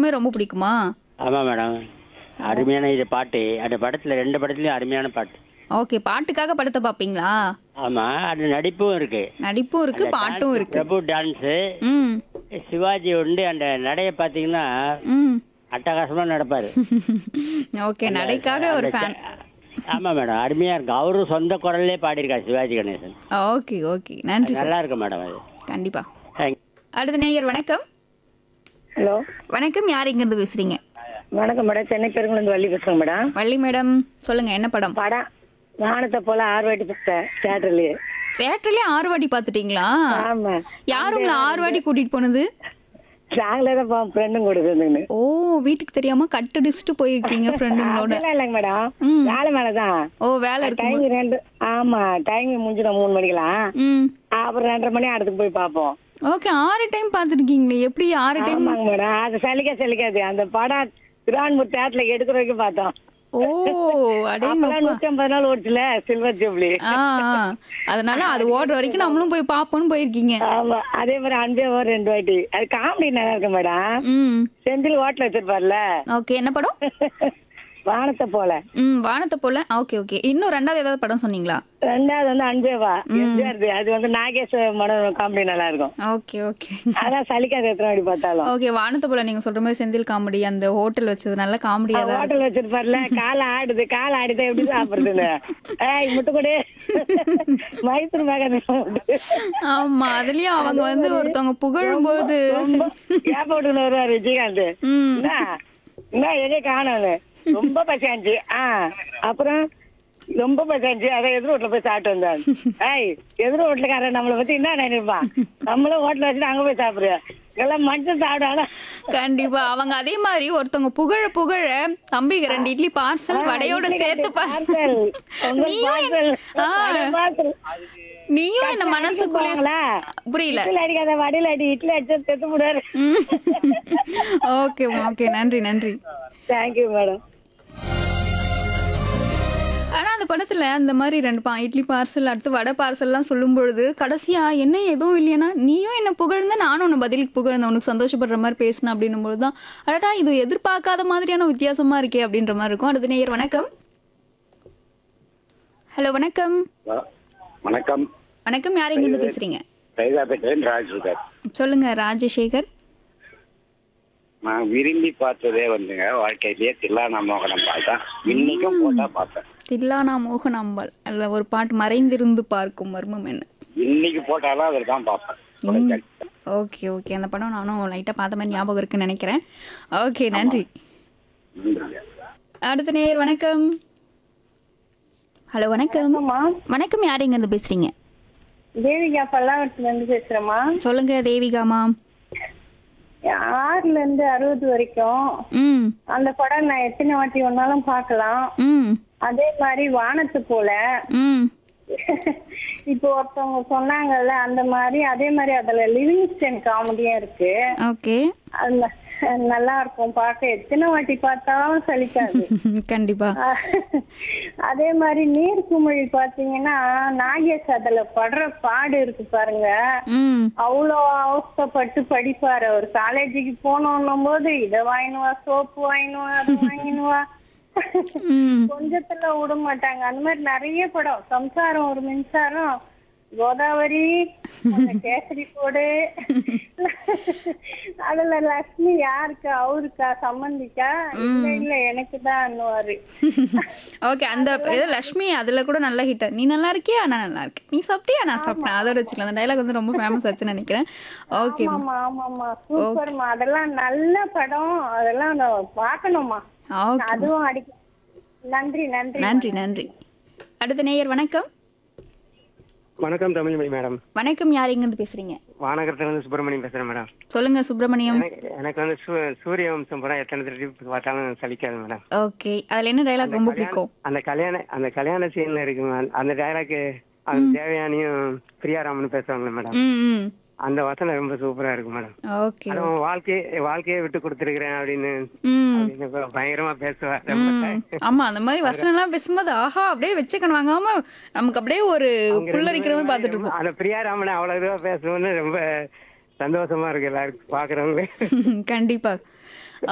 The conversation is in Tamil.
இன்னுமே ரொம்ப பிடிக்குமா ஆமாம் மேடம் அருமையான இது பாட்டு அந்த படத்தில் ரெண்டு படத்துலையும் அருமையான பாட்டு ஓகே பாட்டுக்காக படத்தை பார்ப்பீங்களா ஆமாம் அது நடிப்பும் இருக்கு நடிப்பும் இருக்கு பாட்டும் இருக்கு பிரபு டான்ஸு ம் சிவாஜி உண்டு அந்த நடைய பார்த்தீங்கன்னா ம் அட்டகாசமாக நடப்பார் ஓகே நடைக்காக ஒரு ஃபேன் ஆமாம் மேடம் அருமையாக இருக்கும் அவரும் சொந்த குரல்லே பாடியிருக்கார் சிவாஜி கணேசன் ஓகே ஓகே நன்றி சார் நல்லா இருக்கும் மேடம் அது கண்டிப்பா தேங்க் அடுத்த நேயர் வணக்கம் ஹலோ வணக்கம் யார் இங்கிருந்து பேசுறீங்க வணக்கம் மேடம் சென்னை பெருங்குளந்து வள்ளி பேசுறேன் மேடம் வள்ளி மேடம் சொல்லுங்க என்ன படம் படம் வானத்தை போல ஆறு வாட்டி பார்த்தேன் தியேட்டர்லயே தியேட்டர்லயே ஆறு வாட்டி பாத்துட்டீங்களா ஆமா யார் உங்களை ஆறு வாட்டி கூட்டிட்டு போனது நாங்களே தான் போவோம் ஃப்ரெண்டும் கொடுக்குதுன்னு ஓ வீட்டுக்கு தெரியாம கட்டு அடிச்சுட்டு போயிருக்கீங்க ஃப்ரெண்டுங்களோட அதெல்லாம் இல்லைங்க மேடம் ம். வேலை மேலதான் ஓ வேலை இருக்கு டைம் ரெண்டு ஆமா டைம் முடிஞ்சிடும் மூணு மணிக்கெல்லாம் ம் அப்புறம் ரெண்டரை மணி அடுத்துக்கு போய் பார்ப்போம் ஓகே ஆறு டைம் பாத்துருக்கீங்களே எப்படி ஆறு டைம் ஆமாங்க மேடம் அது சலிக்க சலிக்காது அந்த படம் திருவான்மூர் தேட்டர்ல எடுக்கிற வரைக்கும் பார்த்தோம் ஓ அப்பெல்லாம் அடேங்கப்பா நூத்தி ஐம்பது நாள் ஓடுச்சுல சில்வர் ஜூப்ளி ஆ ஆ. அதனால அது ஓடுற வரைக்கும் நம்மளும் போய் பாப்போம்னு போயிருக்கீங்க ஆமா அதே மாதிரி அன்பே ஒரு ரெண்டு வாட்டி அது காமெடி நல்லா இருக்கு மேடம் ம் செந்தில் ஹோட்டல் வச்சிருப்பார்ல ஓகே என்ன படம் வானத்தை போல ம் வானத்தை போல ஓகே ஓகே இன்னும் ரெண்டாவது ஏதாவது படம் சொன்னீங்களா ரெண்டாவது வந்து அன்பேவா எம்ஜிஆர் அது வந்து நாகேஷ் மடம் காமெடி நல்லா இருக்கும் ஓகே ஓகே அதான் சலிக்காத எத்தனை வாட்டி பார்த்தாலும் ஓகே வானத்தை போல நீங்க சொல்ற மாதிரி செந்தில் காமெடி அந்த ஹோட்டல் வச்சது நல்ல காமெடியா தான் இருக்கு. ஹோட்டல் வச்சிருப்பார்ல காலை ஆடுது காலை ஆடிதான் எப்படி சாப்பிடுறதுன்னு ஏய் முட்டுக்கொடு மைசூர் மேக ஆமா அதுலயும் அவங்க வந்து ஒருத்தவங்க புகழும்போது ஏப்ப விட்டுன்னு வருவாரு விஜயகாந்த் ம் என்ன என்ன எங்கே காணோன்னு ரொம்ப பசியாச்சு ஆ அப்புறம் ரொம்ப பசியாச்சு அதை எதிர் வீட்டுல போய் சாப்பிட்டு வந்தாரு ஏய் எதிர் வீட்டுலக்காரன் நம்மளை பத்தி என்ன நினைப்பான் நம்மளும் ஹோட்டல் வச்சுட்டு அங்க போய் சாப்பிடுற எல்லாம் மனுஷன் சாப்பிடாலும் கண்டிப்பா அவங்க அதே மாதிரி ஒருத்தவங்க புகழ புகழ தம்பிக்கு ரெண்டு இட்லி பார்சல் வடையோட சேர்த்து பா- பார்சல் நீயும் என்ன- ஆ, நீயும் என்ன மனசுக்குள்ளே புரியல அடிக்காத வடையில அடி இட்லி அடிச்சு செத்து போடுவாரு ஓகே ஓகே நன்றி நன்றி தேங்க்யூ மேடம் ஆனா அந்த படத்துல அந்த மாதிரி ரெண்டு பா இட்லி பார்சல் அடுத்து வடை பார்சல்லாம் சொல்லும் பொழுது கடைசியா என்ன எதுவும் இல்லையானா நீயும் என்ன புகழ்ந்த நானும் உன்னை பதிலுக்கு புகழ்ந்த உனக்கு சந்தோஷப்படுற மாதிரி பேசினேன் அப்படின்னும் பொழுது தான் அடடா இது எதிர்பார்க்காத மாதிரியான வித்தியாசமா இருக்கே அப்படின்ற மாதிரி இருக்கும் அடுத்த நேயர் வணக்கம் ஹலோ வணக்கம் வ- வணக்கம் வணக்கம் யார் இருந்து பேசுறீங்க சைதாபேட்டையின் ராஜ்சுகர் சொல்லுங்க ராஜசேகர் நான் விரும்பி பார்த்ததே வந்துங்க வாழ்க்கையிலேயே தில்லானா மோகனம் பார்த்தேன் இன்னைக்கும் போட்டா பார்த்தேன் தில்லானா மோகனாம்பாள் அதுல ஒரு பாட்டு மறைந்திருந்து பார்க்கும் மர்மம் என்ன இன்னைக்கு போட்டாலும் அதில் தான் பார்ப்பேன் தொலைக்காட்சியில. ஓகே ஓகே அந்த படம் நானும் லைட்டாக பார்த்த மாதிரி ஞாபகம் இருக்குன்னு நினைக்கிறேன் ஓகே நன்றி நன்றிங்க. அடுத்த நேயர் வணக்கம் ஹலோ வணக்கம் வணக்கம் யார் இருந்து பேசுறீங்க தேவிகா பல்லாவரத்துல இருந்து பேசுறேம்மா சொல்லுங்க தேவிகா மேம் ஆறுல இருந்து அறுபது வரைக்கும் ம் அந்த படம் நான் எத்தனை வாட்டி வேணாலும் பார்க்கலாம் ம் அதே மாதிரி வானத்து போல ம் இப்போ ஒருத்தவங்க சொன்னாங்கல்ல அந்த மாதிரி அதே மாதிரி அதுல லிவிங்ஸ்டன் காமெடியா இருக்கு ஓகே அது ந- நல்லா இருக்கும் பார்க்க எத்தனை வாட்டி பார்த்தாலும் சலிக்காது கண்டிப்பா அதே மாதிரி நீர்க்குமிழி பாத்தீங்கன்னா நாகேஷ் அதுல படுற பாடு இருக்கு பாருங்க ம் அவ்வளோ அவஸ்தைப்பட்டு படிப்பாரு அவர் காலேஜுக்கு போனோன்னும் போது இதை வாங்கினுவா சோப்பு வாங்கினுவா அதை வாங்கினுவா ம் கொஞ்சத்துல விட மாட்டாங்க அந்த மாதிரி நிறைய படம் சம்சாரம் ஒரு மின்சாரம் கோதாவரி அந்த கேசரி போடு அதுல லட்சுமி யாருக்கா அவருக்கா சம்பந்திக்கா இல்ல இல்ல எனக்கு தான் ஓகே அந்த இது லக்ஷ்மி அதுல கூட நல்ல ஹிட் நீ நல்லா இருக்கியா நான் நல்லா இருக்கேன் நீ சாப்பிட்டியா நான் சாப்பிட்டேன் அதோட வச்சுக்கலாம் அந்த டைலாக் வந்து ரொம்ப ஃபேமஸ் ஆச்சுன்னு நினைக்கிறேன் ஓகே ஆமாமா ஆமாமா சூப்பர்மா அதெல்லாம் நல்ல படம் அதெல்லாம் நான் பார்க்கணுமா ஓகே அதுவும் அடிக்க நன்றி நன்றி நன்றி நன்றி அடுத்த நேயர் வணக்கம் வணக்கம் தமிழ்மொழி மேடம் வணக்கம் யார் இருந்து பேசுறீங்க வானகரத்துல இருந்து சுப்பிரமணியம் பேசுறேன் மேடம் சொல்லுங்க சுப்பிரமணியம் எனக்கு எனக்கு வந்து சூ- சூரிய வம்சம் படம் எத்தனை திருப்பி பார்த்தாலும் சலிக்காது மேடம் ஓகே அதுல என்ன டைலாக் ரொம்ப பிடிக்கும் அந்த கல்யாண அந்த கல்யாண சீன்ல இருக்கு மேம் அந்த டைலாக் அந்த தேவயானியும் பிரியாராமன் பேசுவாங்களே மேடம் ம் ம் அந்த வசனம் ரொம்ப சூப்பரா இருக்கு மேடம் ஓகே அதுவும் வாழ்க்கையை வாழ்க்கையை விட்டு கொடுத்துருக்கிறேன் அப்படின்னு ம் அப்படின்னு பயங்கரமா பேசுவார் ரொம்ப ம். ஆமா அந்த மாதிரி வசனம் எல்லாம் பேசும்போது ஆஹா அப்படியே வச்சுக்கணும் வாங்காம நமக்கு அப்படியே ஒரு புல்லரிக்கிற மாதிரி பாத்துட்டு இருப்போம் அந்த பிரியாராமனை அவ்வளவு இதுவா பேசணும்னு ரொம்ப சந்தோஷமா இருக்கு எல்லாருக்கும் பாக்குறவங்களே கண்டிப்பா